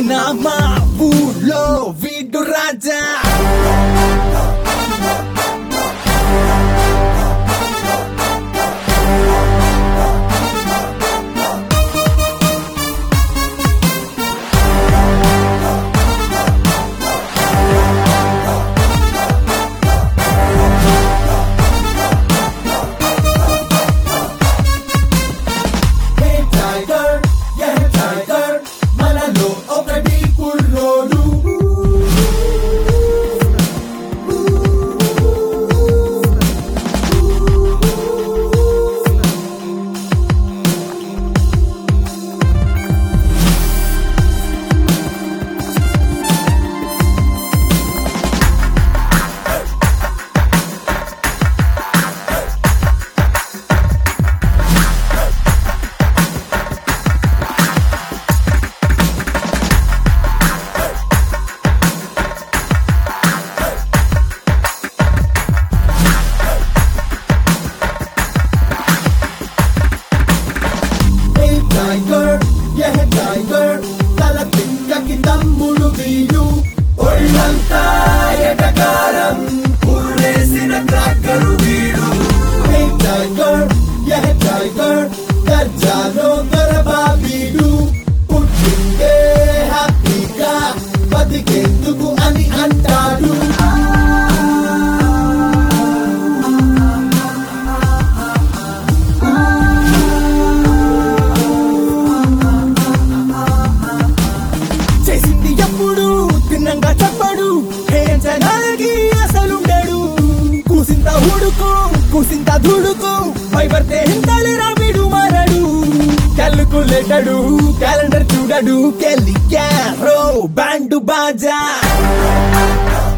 నా మా ఊళ్ళో వీడు రాజా హే టైగర్ యే టైగర్ మనలో ఒకటి కుర్రోడు హే టైగర్ యే టైగర్ తల తిక్కకి తమ్ముడు వీడు ఒళ్ళంతా ఎటకారం పుర్రేసిన క్రాకరు వీడు హే టైగర్ యే టైగర్ దర్జాలో గరబా వీడు పుట్టిందే హ్యాపీగా బతికేందుకు అని అంటాడు చేసింది ఎప్పుడు తిన్నంగా చెప్పడు హే జనాలకి అసలుండడు కూసింత ఉడుకు కూసింత దుడుకు పైవర్తే హిందాలి రాబిడు మారడు క్యాల్కులేటడు క్యాలెండర్ చూడడు కెలి క్యారో బ్యాండు బాజా